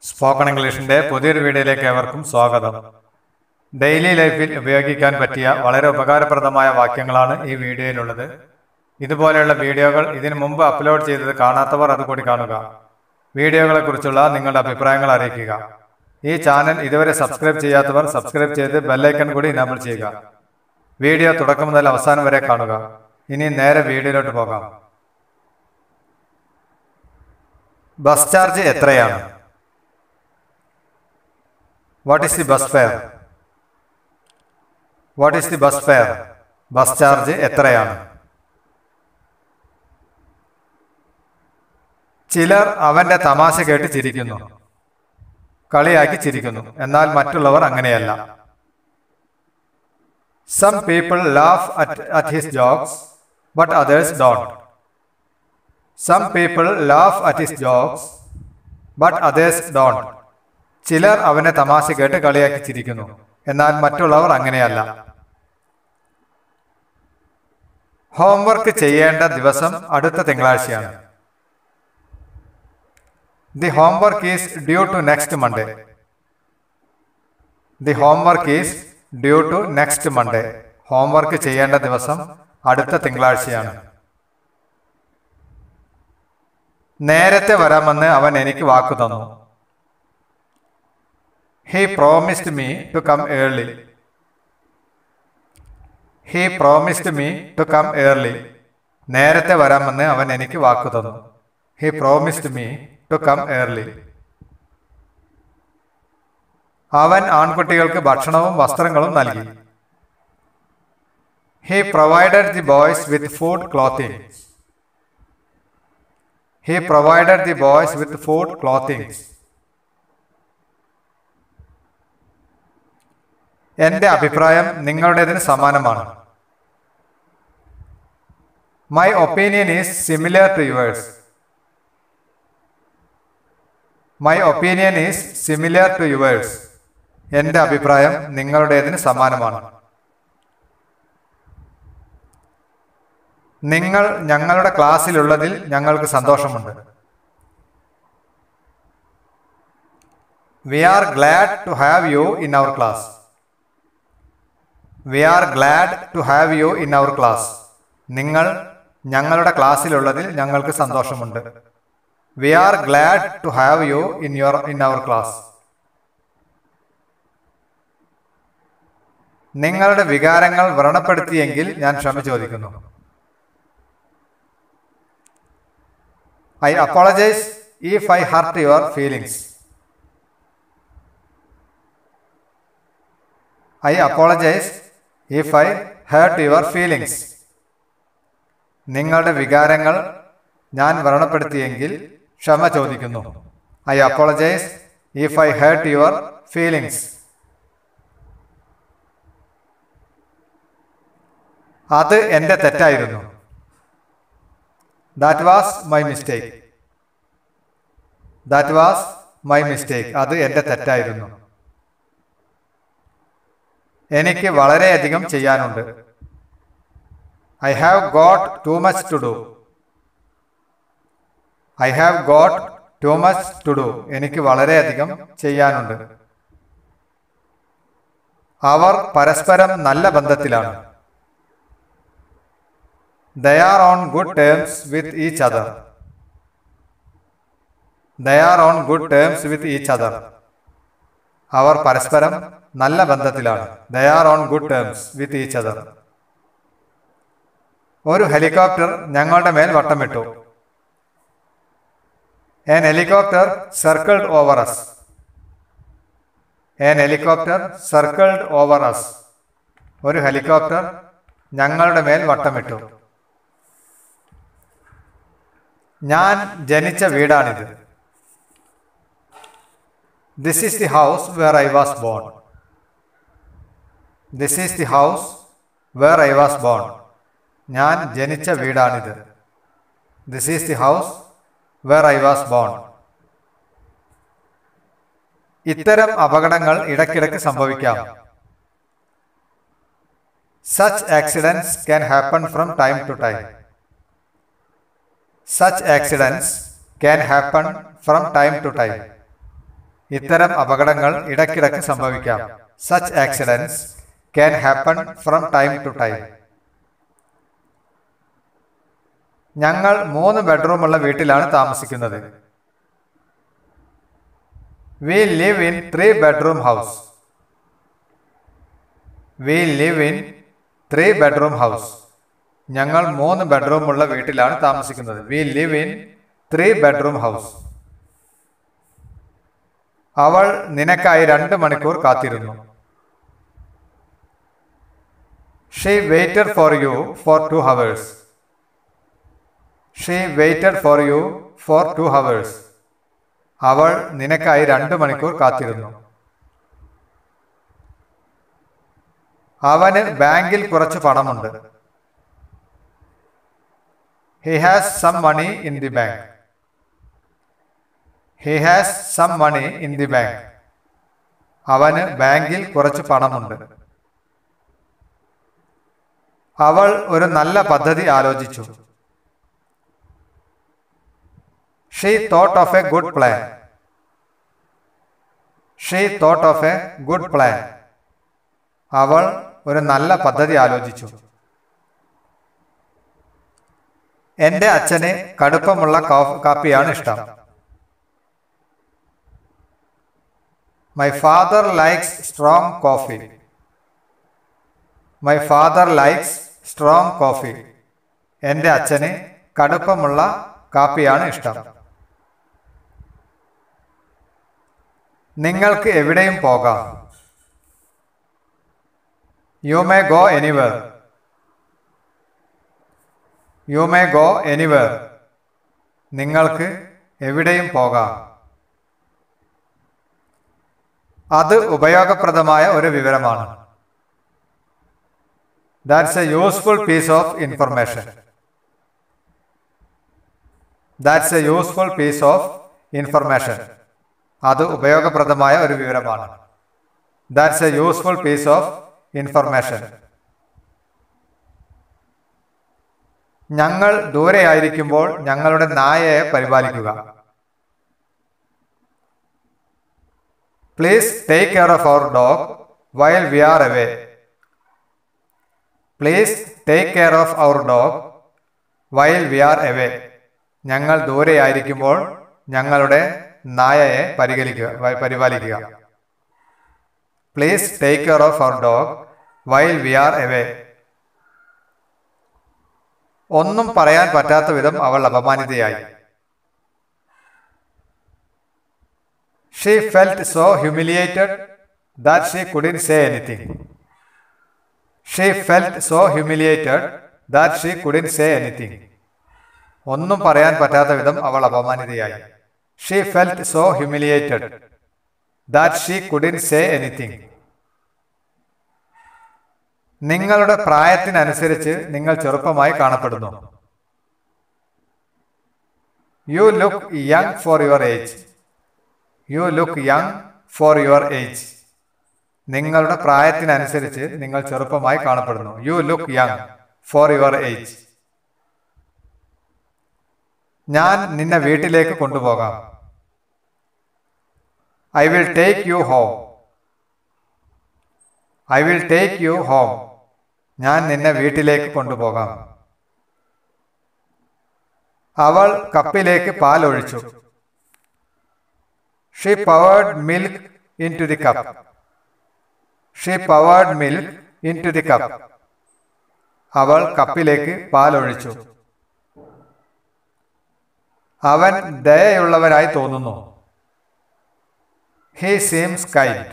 spoken ഇംഗ്ലീഷിന്റെ പുതിയൊരു വീഡിയോയിലേക്ക് ഏവർക്കും സ്വാഗതം ഡെയിലി ലൈഫിൽ ഉപയോഗിക്കാൻ പറ്റിയ വളരെ ഉപകാരപ്രദമായ വാക്യങ്ങളാണ് ഈ വീഡിയോയിലുള്ളത് ഇതുപോലെയുള്ള വീഡിയോകൾ ഇതിനു മുമ്പ് അപ്ലോഡ് ചെയ്തത് കാണാത്തവർ അതുകൂടി കാണുക വീഡിയോകളെ കുറിച്ചുള്ള നിങ്ങളുടെ അഭിപ്രായങ്ങൾ അറിയിക്കുക ഈ ചാനൽ ഇതുവരെ സബ്സ്ക്രൈബ് ചെയ്യാത്തവർ സബ്സ്ക്രൈബ് ചെയ്ത് ബെല്ലൈക്കൺ കൂടി ഇനാബിൾ ചെയ്യുക വീഡിയോ തുടക്കം മുതൽ അവസാനം വരെ കാണുക ഇനി നേരെ വീഡിയോയിലോട്ട് പോകാം ബസ് ചാർജ് എത്രയാണ് what is the bus fare what is the bus fare bus charge എത്രയാണ് ചിലർ അവന്റെ തമാശ കേട്ട് ചിരിക്കുന്നു കളിയാക്കി ചിരിക്കുന്നു എന്നാൽ മറ്റുള്ളവർ അങ്ങനെയല്ല some people laugh at his jokes but others don't some people laugh at his jokes but others don't ചിലർ അവനെ തമാശ കേട്ട് കളിയാക്കി ചിരിക്കുന്നു എന്നാൽ മറ്റുള്ളവർ അങ്ങനെയല്ല ഹോംവർക്ക് ചെയ്യേണ്ട ദിവസം അടുത്ത തിങ്കളാഴ്ചയാണ് the homework is due to next Monday the homework is due to next Monday homework ചെയ്യേണ്ട ദിവസം അടുത്ത തിങ്കളാഴ്ചയാണ് നേരത്തെ വരാമെന്ന് അവൻ എനിക്ക് വാക്കു തന്നു he promised me to come early he promised me to come early നേരത്തെ വരാമെന്ന് അവൻ എനിക്ക് വാക്കു തന്നു he promised me to come early അവൻ ആൺകുട്ടികൾക്ക് ഭക്ഷണവും വസ്ത്രങ്ങളും നൽകി he provided the boys with food clothing he provided the boys with food clothing എന്റെ അഭിപ്രായം നിങ്ങളുടേതിന് സമാനമാണ് my opinion is similar to yours my opinion is similar to yours എന്റെ അഭിപ്രായം നിങ്ങളുടേതിന് സമാനമാണ് നിങ്ങൾ ഞങ്ങളുടെ ക്ലാസ്സിലുള്ളതിൽ ഞങ്ങൾക്ക് സന്തോഷമുണ്ട് we are glad to have you in our class we are glad to have you in our class നിങ്ങൾ ഞങ്ങളുടെ ക്ലാസ്സിലുള്ളതിൽ ഞങ്ങൾക്ക് സന്തോഷമുണ്ട് we are glad to have you in your in our class നിങ്ങളുടെ വികാരങ്ങൾ വ്രണപ്പെടുത്തിയെങ്കിൽ ഞാൻ ക്ഷമ ചോദിക്കുന്നു I apologise if I hurt your feelings I apologise if I hurt your feelings നിങ്ങളുടെ വികാരങ്ങൾ ഞാൻ വ്രണപ്പെടുത്തിയെങ്കിൽ ക്ഷമ ചോദിക്കുന്നു I apologise if I hurt your feelings അത് എൻ്റെ തെറ്റായിരുന്നു that was my mistake that was my mistake അത് എൻ്റെ തെറ്റായിരുന്നു എനിക്ക് വളരെയധികം ചെയ്യാനുണ്ട് I have got too much to do I have got too much to do എനിക്ക് വളരെയധികം ചെയ്യാനുണ്ട് അവർ പരസ്പരം നല്ല ബന്ധത്തിലാണ് they are on good terms with each other they are on good terms with each other അവർ പരസ്പരം നല്ല ബന്ധത്തിലാണ് they are on good terms with each other ഒരു ഹെലികോപ്റ്റർ ഞങ്ങളുടെ മേൽ വട്ടമിട്ടു N helicopter circled over us an helicopter circled over us ഒരു helicopter ഞങ്ങളുടെ മേൽ വട്ടമിട്ടു ഞാൻ ജനിച്ച വീടാണിത് this is the house where I was born this is the house where I was born ഞാൻ ജനിച്ച വീടാണിത് this is the house where I was born ഇത്തരം അപകടങ്ങൾ ഇടയ്ക്കിടയ്ക്ക് സംഭവിക്കാം such accidents can happen from time to time such accidents can happen from time to time ഇത്തരം അപകടങ്ങൾ ഇടയ്ക്കിടയ്ക്ക് സംഭവിക്കാം such accidents can happen from time to time ഞങ്ങൾ മൂന്ന് ബെഡ്റൂമുള്ള വീട്ടിലാണ് താമസിക്കുന്നത് we live in three bedroom house we live in three bedroom house ഞങ്ങൾ മൂന്ന് ബെഡ്റൂമുള്ള വീട്ടിലാണ് താമസിക്കുന്നത് we live in three bedroom house അവൾ നിനക്കായി രണ്ട് മണിക്കൂർ കാത്തിരുന്നു she waited for you for two hours she waited for you for two hours അവൾ നിനക്കായി രണ്ട് മണിക്കൂർ കാത്തിരുന്നു അവന് ബാങ്കിൽ കുറച്ച് പണമുണ്ട് he has some money in the bank he has some money in the bank അവന് ബാങ്കിൽ കുറച്ച് പണമുണ്ട് അവൾ ഒരു നല്ല പദ്ധതി ആലോചിച്ചു she thought of a good plan she thought of a good plan അവൾ ഒരു നല്ല പദ്ധതി ആലോചിച്ചു എന്റെ അച്ഛന് കടുപ്പമുള്ള കാഫ്- കാപ്പിയാണ് ഇഷ്ടം my father likes strong coffee my father likes strong coffee എന്റെ അച്ഛന് കടുപ്പമുള്ള കാപ്പിയാണ് ഇഷ്ടം നിങ്ങൾക്ക് എവിടെയും പോകാം you may go anywhere you may go anywhere നിങ്ങൾക്ക് എവിടെയും പോകാം അത് ഉപയോഗപ്രദമായ ഒരു വിവരമാണ് that's a useful piece of information that's a useful piece of information അത് ഉപയോഗപ്രദമായ ഒരു വിവരമാണ് that's a useful piece of information ഞങ്ങൾ ദൂരെയായിരിക്കുമ്പോൾ ഞങ്ങളുടെ നായയെ പരിപാലിക്കുക please take care of our dog while we are away please take care of our dog while we are away ഞങ്ങൾ ദൂരെയായിരിക്കുമ്പോൾ ഞങ്ങളുടെ നായയെ പരിഗണിക്കുക വ- പരിപാലിക്കുക please take care of our dog while we are away ഒന്നും പറയാൻ പറ്റാത്ത വിധം അവൾ അപമാനിതയായി she felt so humiliated that she couldn't say anything she felt so humiliated that she couldn't say anything ഒന്നും പറയാൻ പറ്റാത്ത വിധം അവൾ അപമാനിതയായി she felt so humiliated that she couldn't say anything നിങ്ങളുടെ പ്രായത്തിനനുസരിച്ച് നിങ്ങൾ ചെറുപ്പമായി കാണപ്പെടുന്നു you look young for your age you look young for your age നിങ്ങളുടെ പ്രായത്തിനനുസരിച്ച് നിങ്ങൾ ചെറുപ്പമായി കാണപ്പെടുന്നു you look young for your age ഞാൻ നിന്നെ വീട്ടിലേക്ക് കൊണ്ടുപോകാം I will take you home I will take you home ഞാൻ നിന്നെ വീട്ടിലേക്ക് കൊണ്ടുപോകാം അവൾ കപ്പിലേക്ക് പാൽ ഒഴിച്ചു she poured milk into the cup she poured milk into the cup അവൾ കപ്പിലേക്ക് പാൽ ഒഴിച്ചു അവൻ ദയയുള്ളവനായി തോന്നുന്നു he seems kind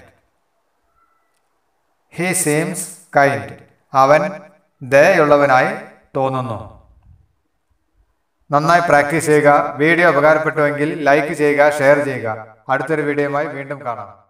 he seems kind അവൻ ദയയുള്ളവനായി തോന്നുന്നു നന്നായി പ്രാക്ടീസ് ചെയ്യുക വീഡിയോ ഉപകാരപ്പെട്ടുവെങ്കിൽ ലൈക്ക് ചെയ്യുക ഷെയർ ചെയ്യുക അടുത്തൊരു വീഡിയോയുമായി വീണ്ടും കാണാം